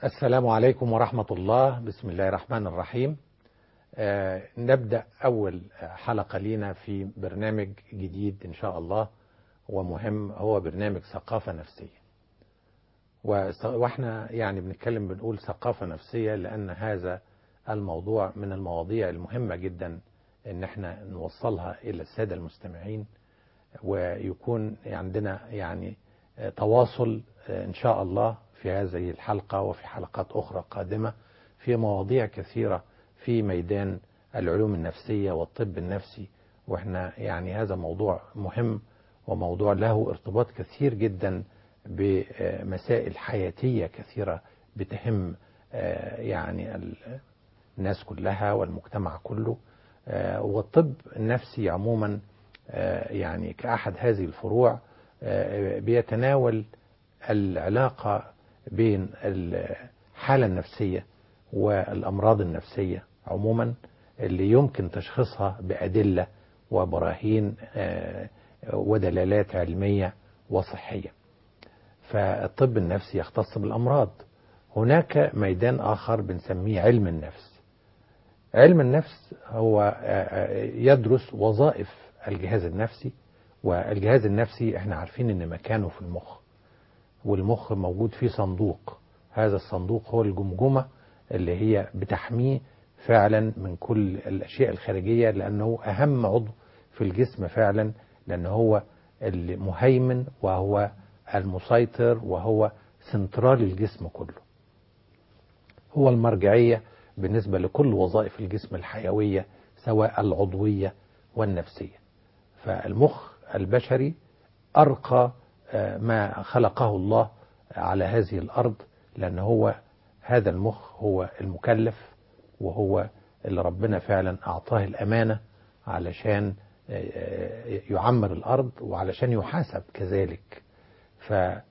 السلام عليكم ورحمة الله بسم الله الرحمن الرحيم آه نبدأ أول حلقة لينا في برنامج جديد إن شاء الله ومهم هو برنامج ثقافة نفسية واحنا يعني بنتكلم بنقول ثقافة نفسية لأن هذا الموضوع من المواضيع المهمة جدا ان احنا نوصلها الى السادة المستمعين ويكون عندنا يعني تواصل ان شاء الله في هذه الحلقة وفي حلقات اخرى قادمة في مواضيع كثيرة في ميدان العلوم النفسية والطب النفسي واحنا يعني هذا موضوع مهم وموضوع له ارتباط كثير جدا بمسائل حياتية كثيرة بتهم يعني الناس كلها والمجتمع كله والطب النفسي عموما يعني كأحد هذه الفروع بيتناول العلاقة بين الحالة النفسية والأمراض النفسية عموما اللي يمكن تشخيصها بأدلة وبراهين ودلالات علمية وصحية فالطب النفسي يختص بالأمراض هناك ميدان آخر بنسميه علم النفس علم النفس هو يدرس وظائف الجهاز النفسي والجهاز النفسي احنا عارفين ان مكانه في المخ والمخ موجود فيه صندوق هذا الصندوق هو الجمجمة اللي هي بتحميه فعلا من كل الاشياء الخارجية لانه اهم عضو في الجسم فعلا لان هو المهيمن وهو المسيطر وهو سنترال الجسم كله هو المرجعية بالنسبة لكل وظائف الجسم الحيوية سواء العضوية والنفسية فالمخ البشري أرقى ما خلقه الله على هذه الأرض لأن هو هذا المخ هو المكلف وهو اللي ربنا فعلا أعطاه الأمانة علشان يعمر الأرض وعلشان يحاسب كذلك ف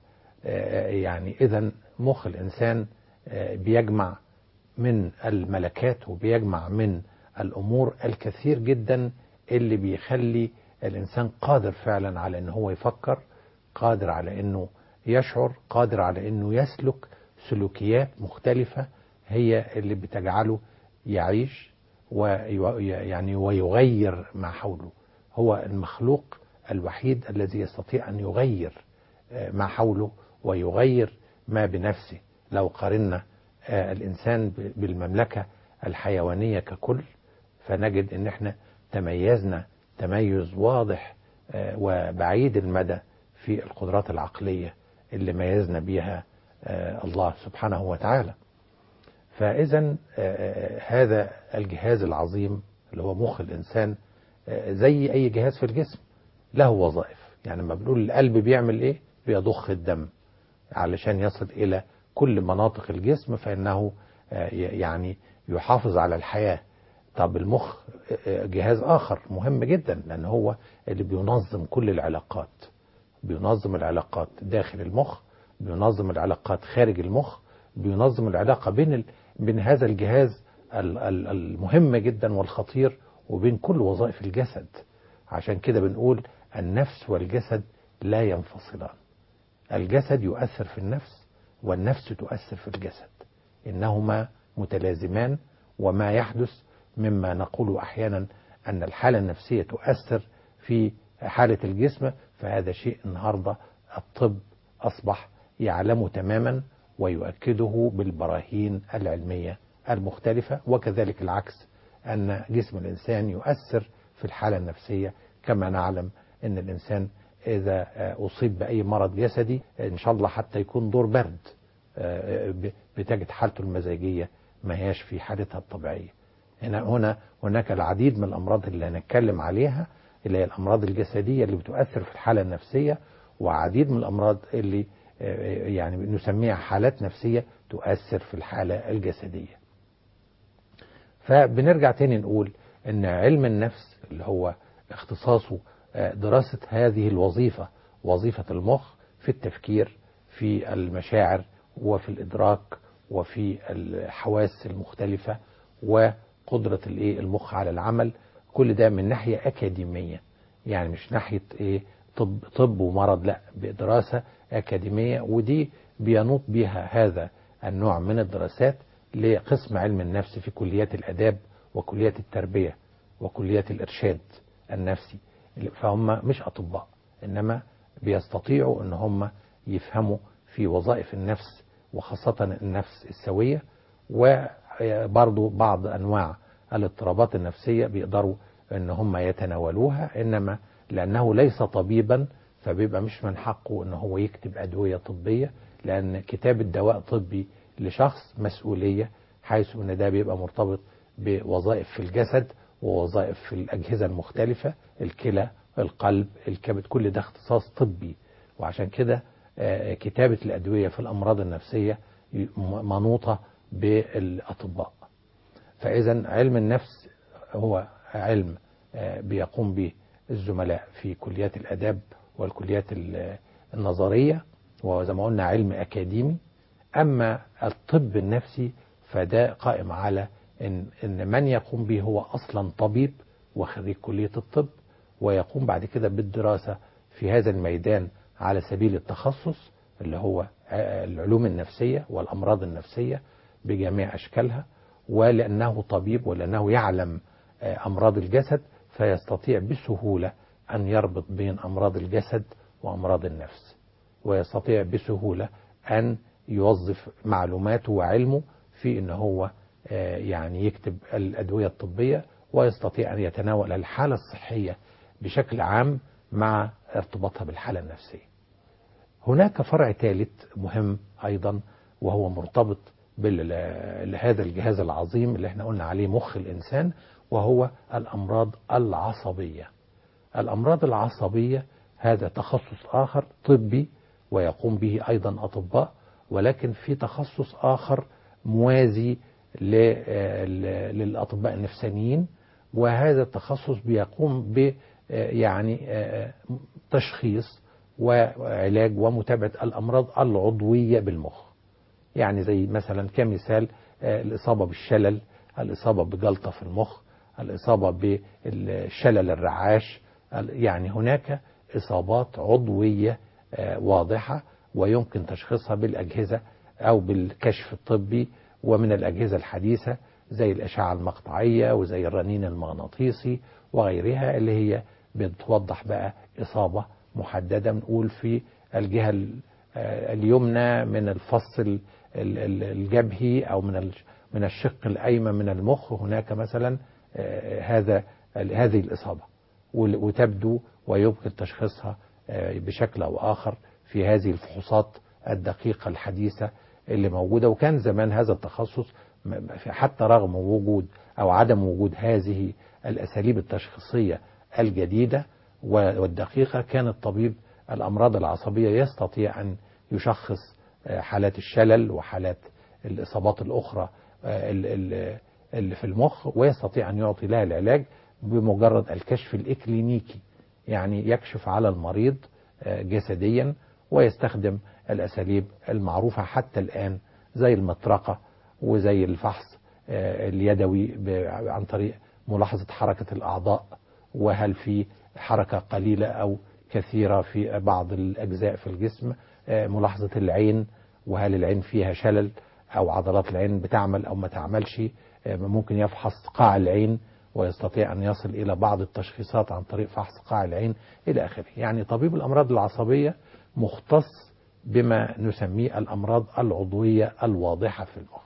يعني إذا مخ الإنسان بيجمع من الملكات وبيجمع من الأمور الكثير جدا اللي بيخلي الإنسان قادر فعلا على أنه هو يفكر قادر على أنه يشعر قادر على أنه يسلك سلوكيات مختلفة هي اللي بتجعله يعيش ويعني ويغير ما حوله هو المخلوق الوحيد الذي يستطيع أن يغير ما حوله ويغير ما بنفسه لو قارنا الإنسان بالمملكة الحيوانية ككل فنجد ان احنا تميزنا تميز واضح وبعيد المدى في القدرات العقلية اللي ميزنا بها الله سبحانه وتعالى فإذا هذا الجهاز العظيم اللي هو مخ الإنسان زي أي جهاز في الجسم له وظائف يعني لما بنقول القلب بيعمل إيه بيضخ الدم علشان يصل إلى كل مناطق الجسم فإنه يعني يحافظ على الحياة طب المخ جهاز آخر مهم جدا لأن هو اللي بينظم كل العلاقات بينظم العلاقات داخل المخ بينظم العلاقات خارج المخ بينظم العلاقة بين ال... بين هذا الجهاز المهم جدا والخطير وبين كل وظائف الجسد عشان كده بنقول النفس والجسد لا ينفصلان الجسد يؤثر في النفس والنفس تؤثر في الجسد إنهما متلازمان وما يحدث مما نقول أحيانا أن الحالة النفسية تؤثر في حالة الجسم فهذا شيء النهاردة الطب أصبح يعلم تماما ويؤكده بالبراهين العلمية المختلفة وكذلك العكس أن جسم الإنسان يؤثر في الحالة النفسية كما نعلم أن الإنسان إذا أصيب بأي مرض جسدي إن شاء الله حتى يكون دور برد بتجد حالته المزاجية ما هياش في حالتها الطبيعية هنا هنا هناك العديد من الأمراض اللي هنتكلم عليها اللي هي الأمراض الجسدية اللي بتؤثر في الحالة النفسية وعديد من الأمراض اللي يعني نسميها حالات نفسية تؤثر في الحالة الجسدية فبنرجع تاني نقول ان علم النفس اللي هو اختصاصه دراسة هذه الوظيفة وظيفة المخ في التفكير في المشاعر وفي الإدراك وفي الحواس المختلفة وقدرة المخ على العمل كل ده من ناحية أكاديمية يعني مش ناحية إيه طب, طب ومرض لا بدراسة أكاديمية ودي بينوط بها هذا النوع من الدراسات لقسم علم النفس في كليات الآداب وكليات التربية وكليات الإرشاد النفسي فهم مش أطباء إنما بيستطيعوا ان هم يفهموا في وظائف النفس وخاصة النفس السوية وبرضو بعض انواع الاضطرابات النفسية بيقدروا ان هم يتناولوها انما لانه ليس طبيبا فبيبقى مش من حقه ان هو يكتب ادوية طبية لان كتابة دواء طبي لشخص مسؤولية حيث ان ده بيبقى مرتبط بوظائف في الجسد ووظائف في الاجهزة المختلفة الكلى القلب الكبد كل ده اختصاص طبي وعشان كده كتابة الأدوية في الأمراض النفسية منوطة بالأطباء فإذا علم النفس هو علم بيقوم به الزملاء في كليات الأداب والكليات النظرية وزي ما قلنا علم أكاديمي أما الطب النفسي فده قائم على إن, إن من يقوم به هو أصلا طبيب وخريج كلية الطب ويقوم بعد كده بالدراسة في هذا الميدان على سبيل التخصص اللي هو العلوم النفسية والأمراض النفسية بجميع أشكالها ولأنه طبيب ولأنه يعلم أمراض الجسد فيستطيع بسهولة أن يربط بين أمراض الجسد وأمراض النفس ويستطيع بسهولة أن يوظف معلوماته وعلمه في أن هو يعني يكتب الأدوية الطبية ويستطيع أن يتناول الحالة الصحية بشكل عام مع ارتباطها بالحالة النفسية هناك فرع ثالث مهم أيضا وهو مرتبط بهذا الجهاز العظيم اللي احنا قلنا عليه مخ الإنسان وهو الأمراض العصبية الأمراض العصبية هذا تخصص آخر طبي ويقوم به أيضا أطباء ولكن في تخصص آخر موازي للأطباء النفسانيين وهذا التخصص بيقوم ب يعني تشخيص وعلاج ومتابعة الأمراض العضوية بالمخ يعني زي مثلا كمثال الإصابة بالشلل الإصابة بجلطة في المخ الإصابة بالشلل الرعاش يعني هناك إصابات عضوية واضحة ويمكن تشخيصها بالأجهزة أو بالكشف الطبي ومن الأجهزة الحديثة زي الأشعة المقطعية وزي الرنين المغناطيسي وغيرها اللي هي بتوضح بقى إصابة محددة بنقول في الجهة اليمنى من الفص الجبهي أو من من الشق الأيمن من المخ هناك مثلا هذا هذه الإصابة وتبدو ويمكن تشخيصها بشكل أو آخر في هذه الفحوصات الدقيقة الحديثة اللي موجودة وكان زمان هذا التخصص حتى رغم وجود أو عدم وجود هذه الأساليب التشخيصية الجديدة والدقيقة كان الطبيب الأمراض العصبية يستطيع أن يشخص حالات الشلل وحالات الإصابات الأخرى اللي في المخ ويستطيع أن يعطي لها العلاج بمجرد الكشف الإكلينيكي يعني يكشف على المريض جسديا ويستخدم الأساليب المعروفة حتى الآن زي المطرقة وزي الفحص اليدوي عن طريق ملاحظة حركة الأعضاء وهل في حركة قليلة أو كثيرة في بعض الأجزاء في الجسم ملاحظة العين وهل العين فيها شلل أو عضلات العين بتعمل أو ما تعملش ممكن يفحص قاع العين ويستطيع أن يصل إلى بعض التشخيصات عن طريق فحص قاع العين إلى آخره يعني طبيب الأمراض العصبية مختص بما نسميه الأمراض العضوية الواضحة في المخ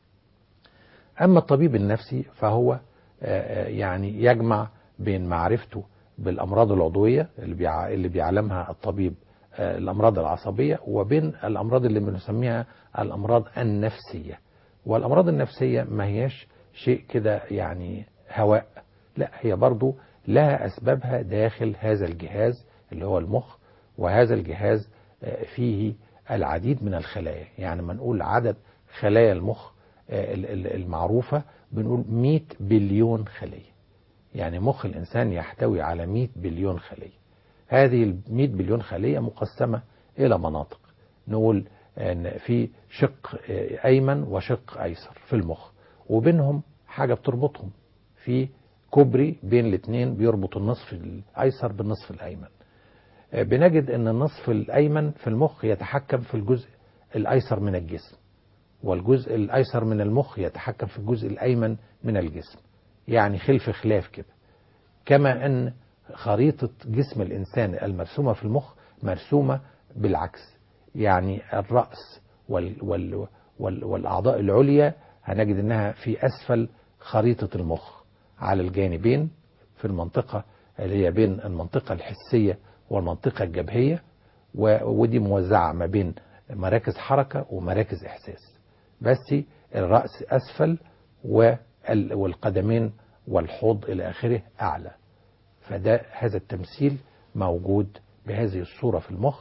أما الطبيب النفسي فهو يعني يجمع بين معرفته بالأمراض العضوية اللي بيعلمها الطبيب الأمراض العصبية وبين الأمراض اللي بنسميها الأمراض النفسية والأمراض النفسية ما هياش شيء كده يعني هواء لا هي برضو لها أسبابها داخل هذا الجهاز اللي هو المخ وهذا الجهاز فيه العديد من الخلايا يعني ما نقول عدد خلايا المخ المعروفة بنقول 100 بليون خلية يعني مخ الإنسان يحتوي على 100 بليون خلية هذه ال 100 بليون خلية مقسمة إلى مناطق نقول أن في شق أيمن وشق أيسر في المخ وبينهم حاجة بتربطهم في كوبري بين الاثنين بيربط النصف الأيسر بالنصف الأيمن بنجد أن النصف الأيمن في المخ يتحكم في الجزء الأيسر من الجسم والجزء الأيسر من المخ يتحكم في الجزء الأيمن من الجسم يعني خلف خلاف كده كما أن خريطة جسم الإنسان المرسومة في المخ مرسومة بالعكس يعني الرأس وال وال وال والأعضاء العليا هنجد أنها في أسفل خريطة المخ على الجانبين في المنطقة اللي هي بين المنطقة الحسية والمنطقة الجبهية ودي موزعة ما بين مراكز حركة ومراكز إحساس بس الرأس أسفل والقدمين والحوض إلى آخره أعلى فده هذا التمثيل موجود بهذه الصورة في المخ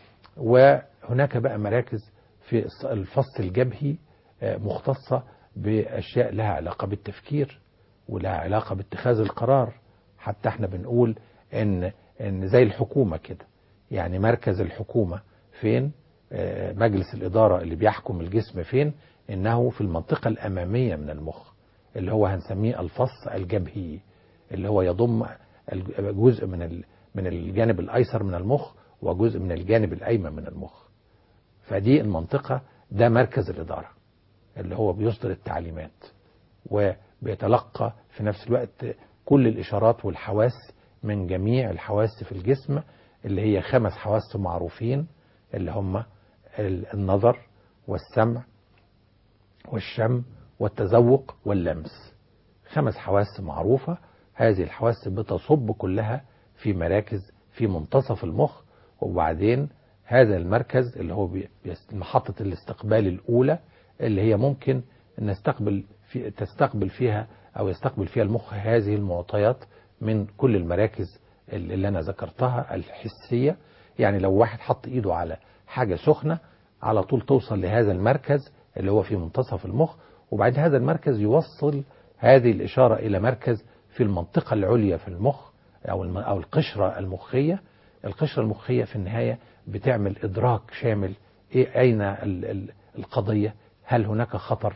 وهناك بقى مراكز في الفص الجبهي مختصة بأشياء لها علاقة بالتفكير ولها علاقة باتخاذ القرار حتى احنا بنقول ان ان زي الحكومة كده يعني مركز الحكومة فين مجلس الإدارة اللي بيحكم الجسم فين إنه في المنطقة الأمامية من المخ اللي هو هنسميه الفص الجبهي اللي هو يضم جزء من من الجانب الأيسر من المخ وجزء من الجانب الأيمن من المخ فدي المنطقة ده مركز الإدارة اللي هو بيصدر التعليمات وبيتلقى في نفس الوقت كل الإشارات والحواس من جميع الحواس في الجسم اللي هي خمس حواس معروفين اللي هم النظر والسمع والشم والتذوق واللمس خمس حواس معروفة هذه الحواس بتصب كلها في مراكز في منتصف المخ وبعدين هذا المركز اللي هو محطة الاستقبال الأولى اللي هي ممكن نستقبل في تستقبل فيها أو يستقبل فيها المخ هذه المعطيات من كل المراكز اللي أنا ذكرتها الحسية يعني لو واحد حط إيده على حاجة سخنة على طول توصل لهذا المركز اللي هو في منتصف المخ وبعد هذا المركز يوصل هذه الإشارة إلى مركز في المنطقة العليا في المخ أو أو القشرة المخية القشرة المخية في النهاية بتعمل إدراك شامل إيه أين القضية هل هناك خطر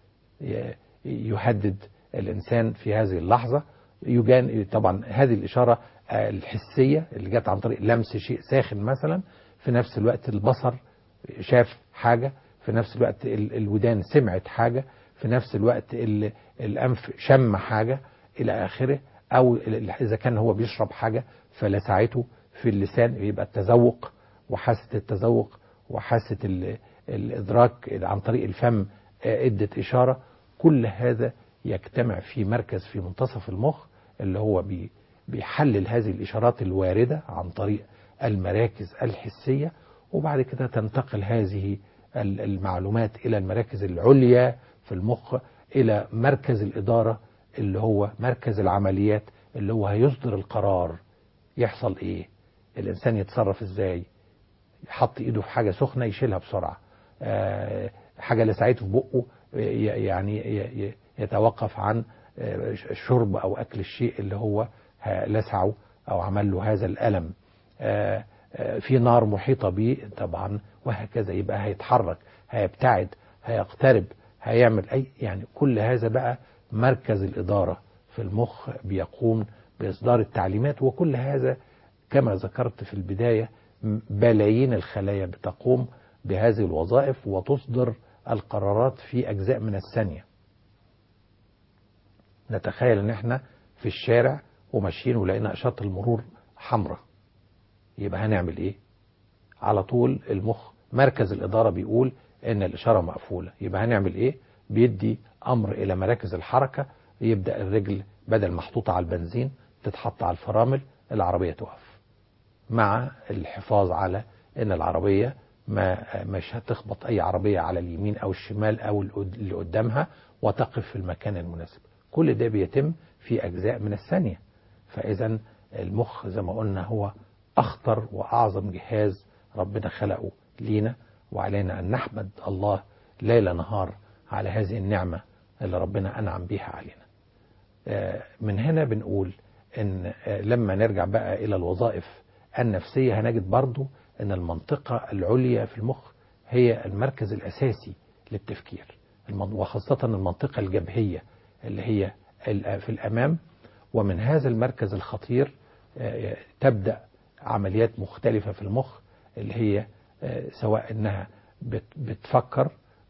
يهدد الإنسان في هذه اللحظة يجان طبعا هذه الإشارة الحسية اللي جت عن طريق لمس شيء ساخن مثلا في نفس الوقت البصر شاف حاجة في نفس الوقت الودان سمعت حاجة في نفس الوقت الأنف شم حاجة إلى آخره أو إذا كان هو بيشرب حاجة فلسعته في اللسان يبقى التذوق وحاسة التذوق وحاسة الإدراك عن طريق الفم ادت إشارة كل هذا يجتمع في مركز في منتصف المخ اللي هو بيحلل هذه الإشارات الواردة عن طريق المراكز الحسية وبعد كده تنتقل هذه المعلومات إلى المراكز العليا في المخ إلى مركز الإدارة اللي هو مركز العمليات اللي هو هيصدر القرار يحصل إيه الإنسان يتصرف إزاي يحط إيده في حاجة سخنة يشيلها بسرعة أه حاجة لسعته في بقه يعني يتوقف عن شرب أو أكل الشيء اللي هو لسعه أو عمل له هذا الألم أه في نار محيطة به طبعا وهكذا يبقى هيتحرك هيبتعد هيقترب هيعمل أي يعني كل هذا بقى مركز الإدارة في المخ بيقوم بإصدار التعليمات وكل هذا كما ذكرت في البداية بلايين الخلايا بتقوم بهذه الوظائف وتصدر القرارات في أجزاء من الثانية نتخيل ان احنا في الشارع وماشيين ولقينا اشارة المرور حمراء يبقى هنعمل ايه على طول المخ مركز الإدارة بيقول ان الإشارة مقفولة يبقى هنعمل ايه بيدي أمر إلى مراكز الحركة يبدأ الرجل بدل محطوطة على البنزين تتحط على الفرامل العربية تقف مع الحفاظ على ان العربية ما مش هتخبط اي عربية على اليمين او الشمال او اللي قدامها وتقف في المكان المناسب كل ده بيتم في اجزاء من الثانية فاذا المخ زي ما قلنا هو اخطر واعظم جهاز ربنا خلقه لينا وعلينا ان نحمد الله ليل نهار على هذه النعمة اللي ربنا انعم بها علينا من هنا بنقول ان لما نرجع بقى الى الوظائف النفسية هنجد برضو ان المنطقة العليا في المخ هي المركز الاساسي للتفكير وخاصة المنطقة الجبهية اللي هي في الامام ومن هذا المركز الخطير تبدأ عمليات مختلفة في المخ اللي هي سواء انها بتفكر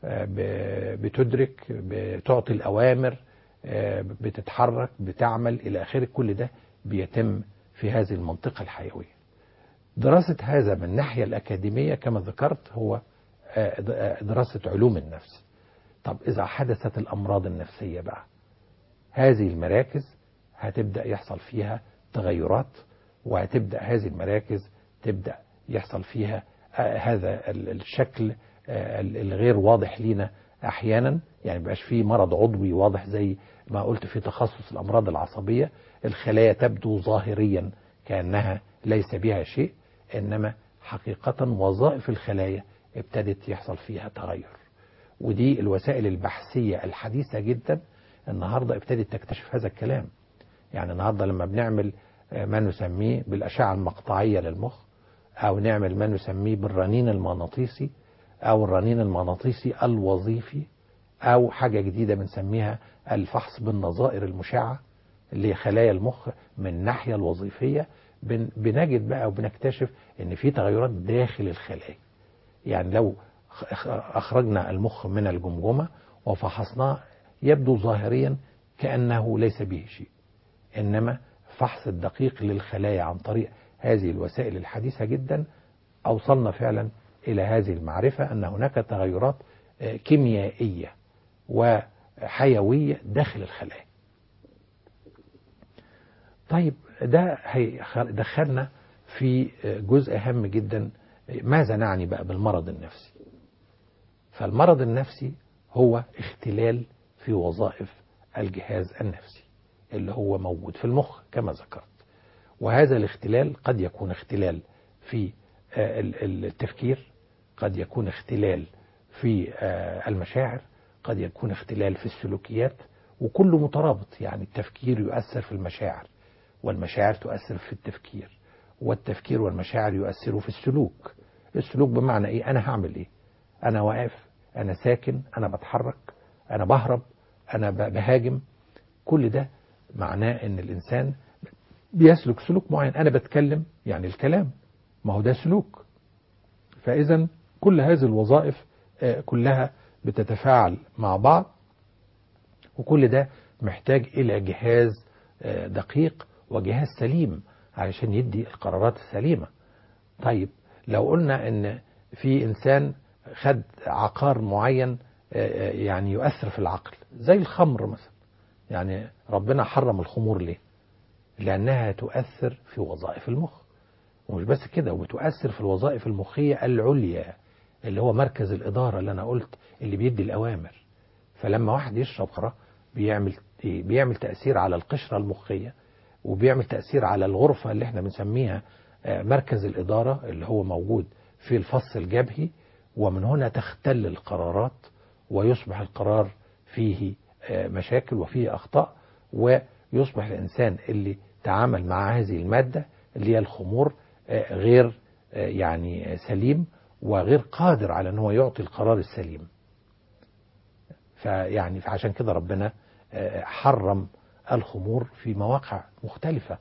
بتدرك بتعطي الأوامر بتتحرك بتعمل إلى آخره كل ده بيتم في هذه المنطقة الحيوية دراسة هذا من الناحية الأكاديمية كما ذكرت هو دراسة علوم النفس طب إذا حدثت الأمراض النفسية بقى هذه المراكز هتبدأ يحصل فيها تغيرات وهتبدأ هذه المراكز تبدأ يحصل فيها هذا الشكل الغير واضح لينا أحيانا يعني بقاش فيه مرض عضوي واضح زي ما قلت في تخصص الأمراض العصبية الخلايا تبدو ظاهريا كأنها ليس بها شيء إنما حقيقة وظائف الخلايا ابتدت يحصل فيها تغير ودي الوسائل البحثية الحديثة جدا النهاردة ابتدت تكتشف هذا الكلام يعني النهاردة لما بنعمل ما نسميه بالأشعة المقطعية للمخ أو نعمل ما نسميه بالرنين المغناطيسي أو الرنين المغناطيسي الوظيفي أو حاجة جديدة بنسميها الفحص بالنظائر المشعة اللي هي خلايا المخ من الناحية الوظيفية بنجد بقى وبنكتشف ان في تغيرات داخل الخلايا يعني لو اخرجنا المخ من الجمجمة وفحصناه يبدو ظاهريا كأنه ليس به شيء انما فحص الدقيق للخلايا عن طريق هذه الوسائل الحديثة جدا اوصلنا فعلا الى هذه المعرفة ان هناك تغيرات كيميائية وحيوية داخل الخلايا طيب ده هيدخلنا في جزء هام جدا ماذا نعني بقى بالمرض النفسي فالمرض النفسي هو اختلال في وظائف الجهاز النفسي اللي هو موجود في المخ كما ذكرت وهذا الاختلال قد يكون اختلال في التفكير قد يكون اختلال في المشاعر قد يكون اختلال في السلوكيات وكله مترابط يعني التفكير يؤثر في المشاعر والمشاعر تؤثر في التفكير والتفكير والمشاعر يؤثروا في السلوك السلوك بمعنى ايه انا هعمل ايه انا واقف انا ساكن انا بتحرك انا بهرب انا بهاجم كل ده معناه ان الانسان بيسلك سلوك معين انا بتكلم يعني الكلام ما هو ده سلوك فاذا كل هذه الوظائف كلها بتتفاعل مع بعض وكل ده محتاج الى جهاز دقيق وجهاز سليم علشان يدي القرارات السليمة طيب لو قلنا ان في انسان خد عقار معين يعني يؤثر في العقل زي الخمر مثلا يعني ربنا حرم الخمور ليه لانها تؤثر في وظائف المخ ومش بس كده وبتؤثر في الوظائف المخية العليا اللي هو مركز الإدارة اللي أنا قلت اللي بيدي الأوامر فلما واحد يشرب خمرة بيعمل بيعمل تأثير على القشرة المخية وبيعمل تأثير على الغرفة اللي احنا بنسميها مركز الإدارة اللي هو موجود في الفص الجبهي ومن هنا تختل القرارات ويصبح القرار فيه مشاكل وفيه أخطاء ويصبح الإنسان اللي تعامل مع هذه المادة اللي هي الخمور غير يعني سليم وغير قادر على أنه يعطي القرار السليم فيعني فعشان كده ربنا حرم الخمور في مواقع مختلفة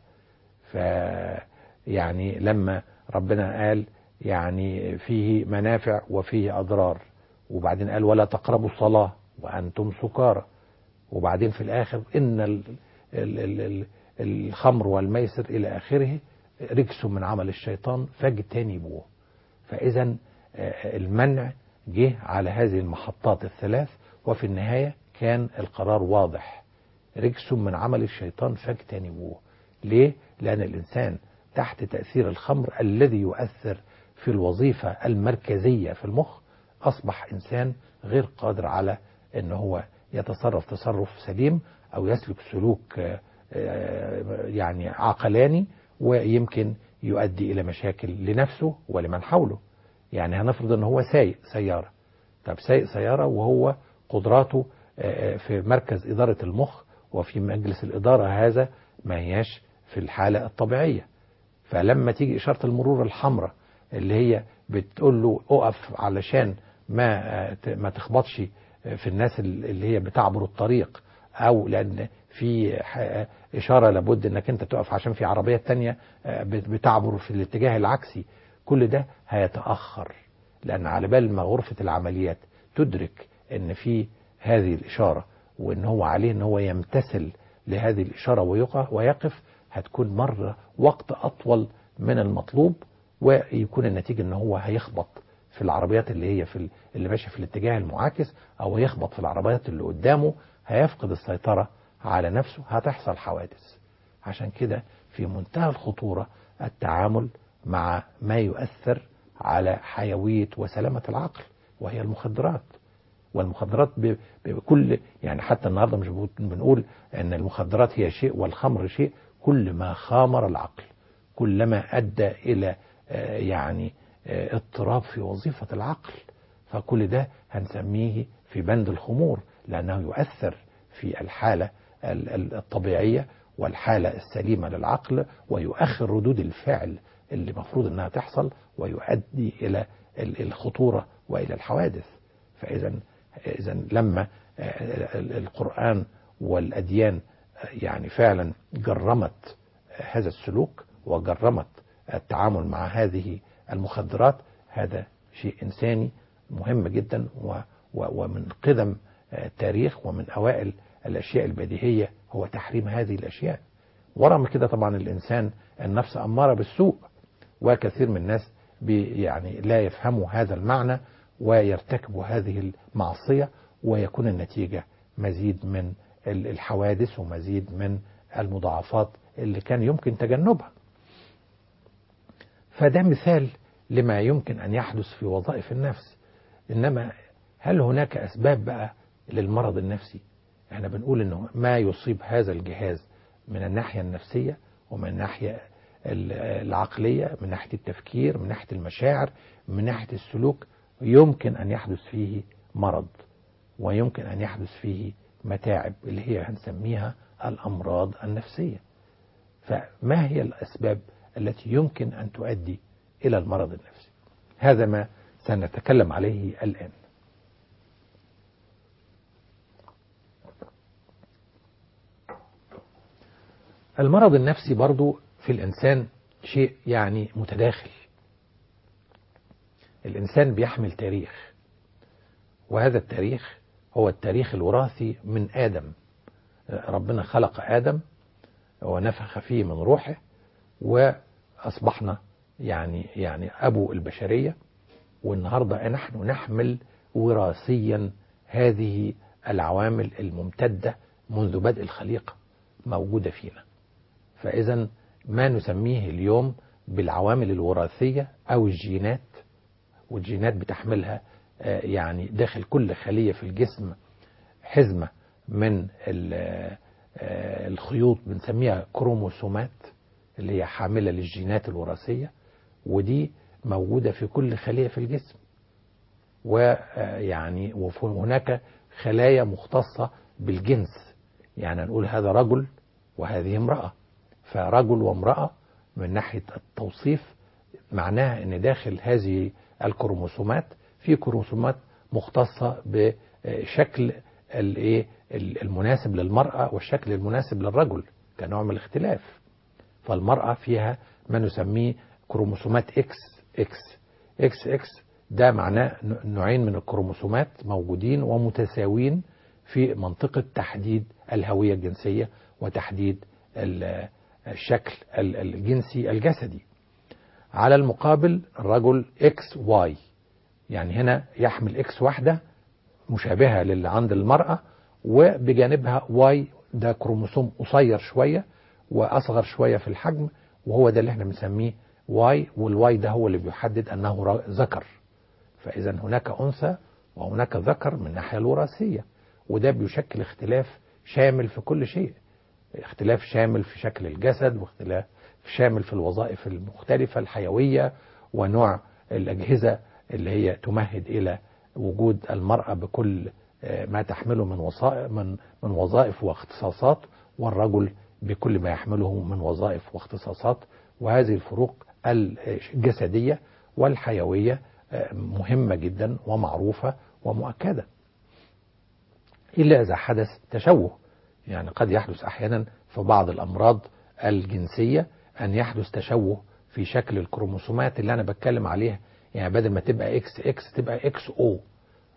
فيعني لما ربنا قال يعني فيه منافع وفيه أضرار وبعدين قال ولا تقربوا الصلاة وأنتم سكارى وبعدين في الآخر إن ال ال ال ال الخمر والميسر إلى آخره رجس من عمل الشيطان فاجتنبوه فإذا المنع جه على هذه المحطات الثلاث وفي النهاية كان القرار واضح رجس من عمل الشيطان فاجتنبوه ليه؟ لأن الإنسان تحت تأثير الخمر الذي يؤثر في الوظيفة المركزية في المخ أصبح إنسان غير قادر على أن هو يتصرف تصرف سليم أو يسلك سلوك يعني عقلاني ويمكن يؤدي إلى مشاكل لنفسه ولمن حوله يعني هنفرض أنه هو سايق سيارة طب سايق سيارة وهو قدراته في مركز إدارة المخ وفي مجلس الإدارة هذا ما هياش في الحالة الطبيعية فلما تيجي إشارة المرور الحمراء اللي هي بتقول له أقف علشان ما ما تخبطش في الناس اللي هي بتعبر الطريق أو لأن في إشارة لابد أنك أنت تقف عشان في عربية تانية بتعبر في الاتجاه العكسي كل ده هيتأخر لأن على بال ما غرفة العمليات تدرك ان في هذه الاشاره وان هو عليه ان هو يمتثل لهذه الاشاره ويقف ويقف هتكون مره وقت اطول من المطلوب ويكون النتيجه ان هو هيخبط في العربيات اللي هي في اللي ماشيه في الاتجاه المعاكس او يخبط في العربيات اللي قدامه هيفقد السيطره على نفسه هتحصل حوادث عشان كده في منتهى الخطوره التعامل مع ما يؤثر على حيويه وسلامه العقل وهي المخدرات والمخدرات ب- بكل يعني حتى النهارده مش بنقول- بنقول ان المخدرات هي شيء والخمر شيء كل ما خامر العقل كلما ادى الى آه، يعني آه، اضطراب في وظيفه العقل فكل ده هنسميه في بند الخمور لانه يؤثر في الحاله ال- ال- الطبيعيه والحاله السليمه للعقل ويؤخر ردود الفعل اللي المفروض انها تحصل ويؤدي الى ال- الخطوره والى الحوادث فاذا اذا لما آه، ال- القران والاديان آه، يعني فعلا جرمت هذا السلوك وجرمت التعامل مع هذه المخدرات هذا شيء انساني مهم جدا و و ومن قدم آه، التاريخ ومن اوائل الاشياء البديهيه هو تحريم هذه الاشياء ورغم كده طبعا الانسان النفس اماره بالسوء وكثير من الناس بي يعني لا يفهموا هذا المعنى ويرتكبوا هذه المعصيه ويكون النتيجه مزيد من ال- الحوادث ومزيد من المضاعفات اللي كان يمكن تجنبها. فده مثال لما يمكن ان يحدث في وظائف النفس. انما هل هناك اسباب بقى للمرض النفسي؟ احنا بنقول انه ما يصيب هذا الجهاز من الناحيه النفسيه ومن الناحيه ال- العقليه من ناحيه التفكير من ناحيه المشاعر من ناحيه السلوك يمكن ان يحدث فيه مرض ويمكن ان يحدث فيه متاعب اللي هي هنسميها الامراض النفسيه. فما هي الاسباب التي يمكن ان تؤدي الى المرض النفسي؟ هذا ما سنتكلم عليه الان. المرض النفسي برضو في الإنسان شيء يعني متداخل الإنسان بيحمل تاريخ وهذا التاريخ هو التاريخ الوراثي من آدم ربنا خلق آدم ونفخ فيه من روحه وأصبحنا يعني يعني أبو البشرية والنهاردة نحن نحمل وراثيا هذه العوامل الممتدة منذ بدء الخليقة موجودة فينا فإذا ما نسميه اليوم بالعوامل الوراثية أو الجينات والجينات بتحملها آه، يعني داخل كل خلية في الجسم حزمة من ال- آه، الخيوط بنسميها كروموسومات اللي هي حاملة للجينات الوراثية ودي موجودة في كل خلية في الجسم ويعني وهناك خلايا مختصة بالجنس يعني نقول هذا رجل وهذه امرأة فرجل وامرأة من ناحية التوصيف معناها ان داخل هذه الكروموسومات في كروموسومات مختصة بشكل الايه المناسب للمرأة والشكل المناسب للرجل كنوع من الاختلاف فالمرأة فيها ما نسميه كروموسومات اكس اكس اكس اكس ده معناه نوعين من الكروموسومات موجودين ومتساويين في منطقة تحديد الهوية الجنسية وتحديد ال- الشكل ال- الجنسي الجسدي على المقابل الرجل اكس واي يعني هنا يحمل اكس واحدة مشابهة للي عند المرأة وبجانبها واي ده كروموسوم قصير شوية واصغر شوية في الحجم وهو ده اللي احنا بنسميه واي والواي ده هو اللي بيحدد انه را- ذكر فاذا هناك انثى وهناك ذكر من الناحية الوراثية وده بيشكل اختلاف شامل في كل شيء اختلاف شامل في شكل الجسد واختلاف شامل في الوظائف المختلفة الحيوية ونوع الأجهزة اللي هي تمهد إلى وجود المرأة بكل آه، ما تحمله من وظائف من من وظائف واختصاصات والرجل بكل ما يحمله من وظائف واختصاصات وهذه الفروق الجسدية والحيوية آه، مهمة جدا ومعروفة ومؤكدة إلا إذا حدث تشوه يعني قد يحدث أحيانا في بعض الأمراض الجنسية أن يحدث تشوه في شكل الكروموسومات اللي أنا بتكلم عليها يعني بدل ما تبقى اكس اكس تبقى اكس او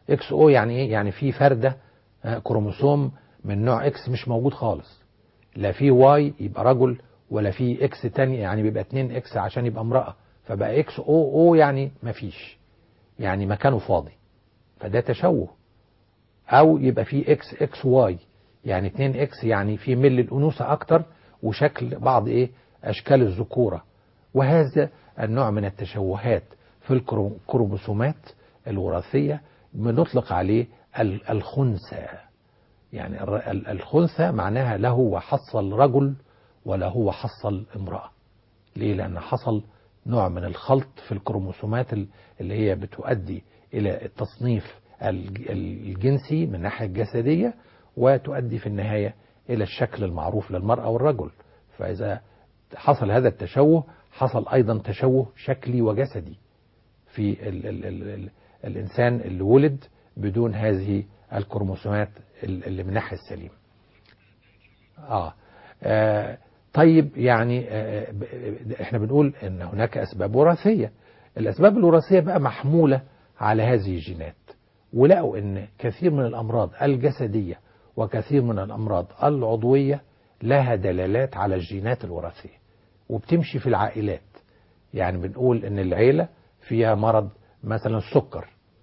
اكس او يعني ايه يعني في فرده آه، كروموسوم من نوع اكس مش موجود خالص لا في واي يبقى رجل ولا في اكس تاني يعني بيبقى 2 اكس عشان يبقى امراه فبقى اكس او او يعني مفيش يعني مكانه فاضي فده تشوه او يبقى في اكس اكس واي يعني 2 اكس يعني في ميل الانوثه اكتر وشكل بعض ايه اشكال الذكوره وهذا النوع من التشوهات في الكرو- الكروموسومات الوراثيه بنطلق عليه ال- الخنثى يعني الر- ال- الخنثى معناها لا هو حصل رجل ولا هو حصل امراه ليه لان حصل نوع من الخلط في الكروموسومات ال- اللي هي بتؤدي الى التصنيف الج- الجنسي من الناحيه الجسديه وتؤدي في النهايه الى الشكل المعروف للمراه والرجل فاذا حصل هذا التشوه حصل ايضا تشوه شكلي وجسدي في ال ال ال ال الانسان اللي ولد بدون هذه الكروموسومات ال- اللي من الناحيه السليمه آه. آه طيب يعني آه ب- ب- احنا بنقول ان هناك اسباب وراثيه الاسباب الوراثيه بقى محموله على هذه الجينات ولقوا ان كثير من الامراض الجسديه وكثير من الامراض العضويه لها دلالات على الجينات الوراثيه وبتمشي في العائلات يعني بنقول ان العيله فيها مرض مثلا السكر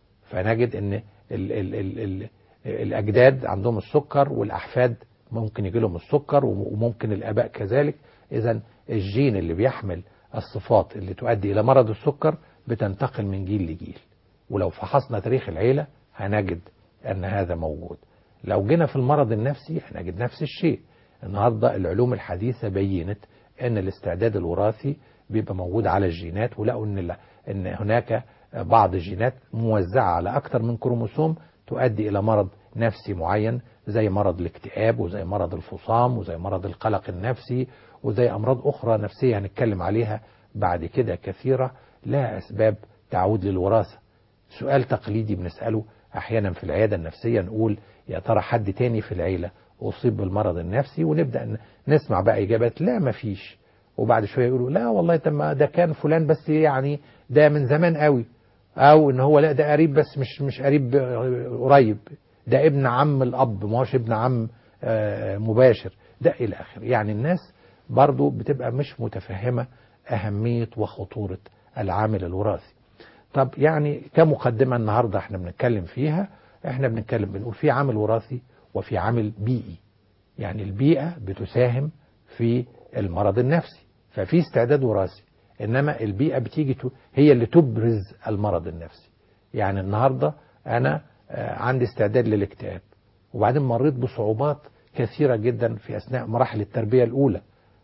فنجد ان ال ال ال ال الاجداد عندهم السكر والاحفاد ممكن يجي لهم السكر وممكن الاباء كذلك اذا الجين اللي بيحمل الصفات اللي تؤدي الى مرض السكر بتنتقل من جيل لجيل ولو فحصنا تاريخ العيله هنجد ان هذا موجود لو جينا في المرض النفسي هنجد نفس الشيء النهارده العلوم الحديثه بينت ان الاستعداد الوراثي بيبقى موجود على الجينات ولقوا ان ال- ان هناك بعض الجينات موزعه على اكثر من كروموسوم تؤدي الى مرض نفسي معين زي مرض الاكتئاب وزي مرض الفصام وزي مرض القلق النفسي وزي امراض اخرى نفسيه هنتكلم عليها بعد كده كثيره لها اسباب تعود للوراثه سؤال تقليدي بنساله احيانا في العياده النفسيه نقول يا ترى حد تاني في العيله اصيب بالمرض النفسي ونبدا ن- نسمع بقى اجابات لا مفيش وبعد شويه يقولوا لا والله طب ما ده كان فلان بس يعني ده من زمان قوي او ان هو لا ده قريب بس مش مش قريب قريب ده ابن عم الاب ما هوش ابن عم آه، مباشر ده الى اخره يعني الناس برضو بتبقى مش متفهمه اهميه وخطوره العامل الوراثي طب يعني كمقدمه النهارده احنا بنتكلم فيها احنا بنتكلم بنقول في عامل وراثي وفي عامل بيئي يعني البيئه بتساهم في المرض النفسي ففي استعداد وراثي انما البيئه بتيجي ت- هي اللي تبرز المرض النفسي يعني النهارده انا آه، عندي استعداد للاكتئاب وبعدين مريت بصعوبات كثيره جدا في اثناء مراحل التربيه الاولى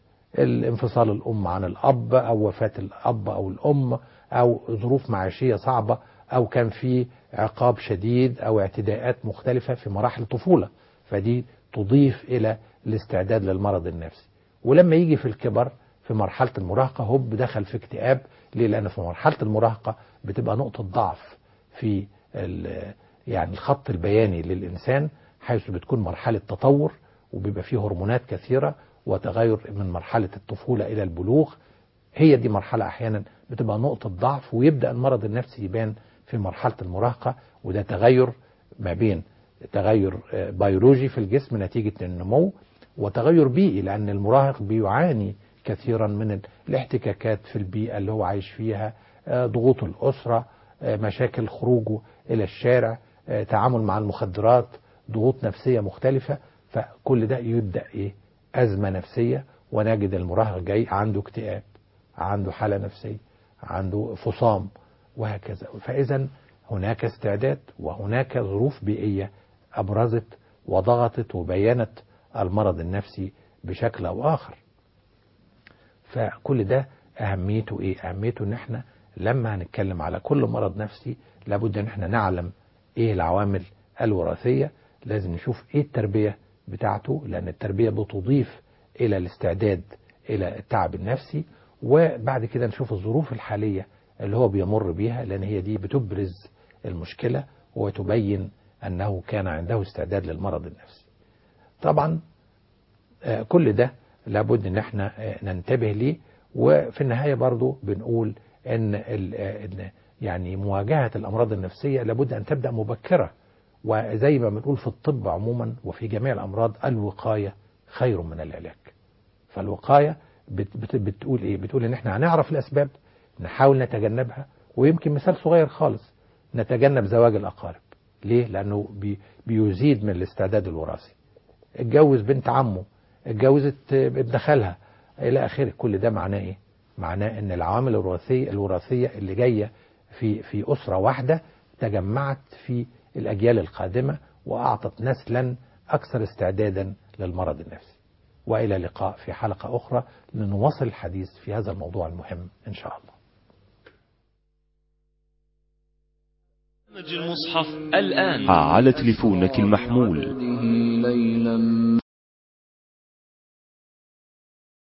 الانفصال الام عن الاب او وفاه الاب او الام او ظروف معيشيه صعبه او كان في عقاب شديد او اعتداءات مختلفه في مراحل الطفوله فدي تضيف الى الاستعداد للمرض النفسي ولما يجي في الكبر في مرحله المراهقه هوب دخل في اكتئاب ليه لان في مرحله المراهقه بتبقى نقطه ضعف في ال- يعني الخط البياني للانسان حيث بتكون مرحله تطور وبيبقى فيه هرمونات كثيره وتغير من مرحله الطفوله الى البلوغ هي دي مرحله احيانا بتبقى نقطه ضعف ويبدا المرض النفسي يبان في مرحله المراهقه وده تغير ما بين تغير آه، بيولوجي في الجسم نتيجه النمو وتغير بيئي لان المراهق بيعاني كثيرا من الاحتكاكات في البيئه اللي هو عايش فيها آه، ضغوط الاسره آه، مشاكل خروجه الى الشارع آه، تعامل مع المخدرات ضغوط نفسيه مختلفه فكل ده يبدا ايه ازمه نفسيه ونجد المراهق جاي عنده اكتئاب عنده حاله نفسيه عنده فصام وهكذا فاذا هناك استعداد وهناك ظروف بيئيه ابرزت وضغطت وبينت المرض النفسي بشكل او اخر فكل ده اهميته ايه اهميته ان احنا لما هنتكلم على كل مرض نفسي لابد ان احنا نعلم ايه العوامل الوراثيه لازم نشوف ايه التربيه بتاعته لان التربيه بتضيف الى الاستعداد الى التعب النفسي وبعد كده نشوف الظروف الحاليه اللي هو بيمر بيها لان هي دي بتبرز المشكله وتبين انه كان عنده استعداد للمرض النفسي. طبعا آه، كل ده لابد ان احنا آه، ننتبه ليه وفي النهايه برضو بنقول ان ال- آه، إن يعني مواجهة الأمراض النفسية لابد أن تبدأ مبكرة وزي ما بنقول في الطب عموما وفي جميع الأمراض الوقاية خير من العلاج فالوقاية بت بت بتقول إيه بتقول إن إحنا هنعرف الأسباب نحاول نتجنبها ويمكن مثال صغير خالص نتجنب زواج الأقارب ليه؟ لأنه بي بيزيد من الاستعداد الوراثي اتجوز بنت عمه اتجوزت ابن خالها إلى آخره كل ده معناه إيه؟ معناه ان العوامل الوراثيه الوراثيه اللي جايه في في اسره واحده تجمعت في الاجيال القادمه واعطت نسلا اكثر استعدادا للمرض النفسي. والى اللقاء في حلقه اخرى لنواصل الحديث في هذا الموضوع المهم ان شاء الله. المصحف الآن على تليفونك المحمول ليلا